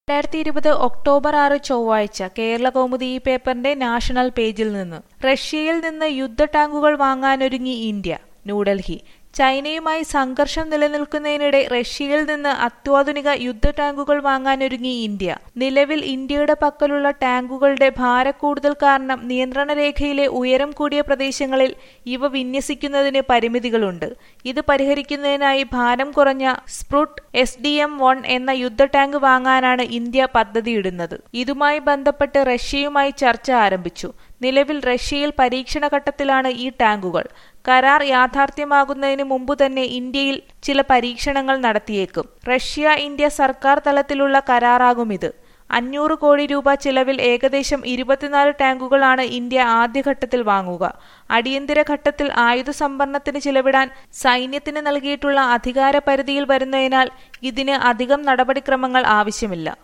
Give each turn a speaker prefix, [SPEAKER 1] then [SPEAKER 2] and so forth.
[SPEAKER 1] രണ്ടായിരത്തി ഇരുപത് ഒക്ടോബർ ആറ് ചൊവ്വാഴ്ച കേരളകൗമുദി ഈ പേപ്പറിന്റെ നാഷണൽ പേജിൽ നിന്ന് റഷ്യയിൽ നിന്ന് യുദ്ധ ടാങ്കുകൾ വാങ്ങാനൊരുങ്ങി ഇന്ത്യ ന്യൂഡൽഹി ചൈനയുമായി സംഘർഷം നിലനിൽക്കുന്നതിനിടെ റഷ്യയിൽ നിന്ന് അത്യാധുനിക യുദ്ധ ടാങ്കുകൾ വാങ്ങാനൊരുങ്ങി ഇന്ത്യ നിലവിൽ ഇന്ത്യയുടെ പക്കലുള്ള ടാങ്കുകളുടെ ഭാരക്കൂടുതൽ കാരണം നിയന്ത്രണ രേഖയിലെ ഉയരം കൂടിയ പ്രദേശങ്ങളിൽ ഇവ വിന്യസിക്കുന്നതിന് പരിമിതികളുണ്ട് ഇത് പരിഹരിക്കുന്നതിനായി ഭാരം കുറഞ്ഞ Sprut S D M one എന്ന യുദ്ധ ടാങ്ക് വാങ്ങാനാണ് ഇന്ത്യ പദ്ധതിയിടുന്നത് ഇതുമായി ബന്ധപ്പെട്ട് റഷ്യയുമായി ചർച്ച ആരംഭിച്ചു നിലവിൽ റഷ്യയിൽ പരീക്ഷണ ഘട്ടത്തിലാണ് ഈ ടാങ്കുകൾ കരാർ യാഥാർത്ഥ്യമാകുന്നതിന് മുമ്പ് തന്നെ ഇന്ത്യയിൽ ചില പരീക്ഷണങ്ങൾ നടത്തിയേക്കും റഷ്യ ഇന്ത്യ സർക്കാർ തലത്തിലുള്ള കരാറാകും ഇത് അഞ്ഞൂറ് കോടി രൂപ ചിലവിൽ ഏകദേശം ഇരുപത്തിനാല് ടാങ്കുകളാണ് ഇന്ത്യ ആദ്യഘട്ടത്തിൽ വാങ്ങുക അടിയന്തര ഘട്ടത്തിൽ ആയുധ സംഭരണത്തിന് ചിലവിടാൻ സൈന്യത്തിന് നൽകിയിട്ടുള്ള അധികാര പരിധിയിൽ വരുന്നതിനാൽ ഇതിന് അധികം നടപടിക്രമങ്ങൾ ആവശ്യമില്ല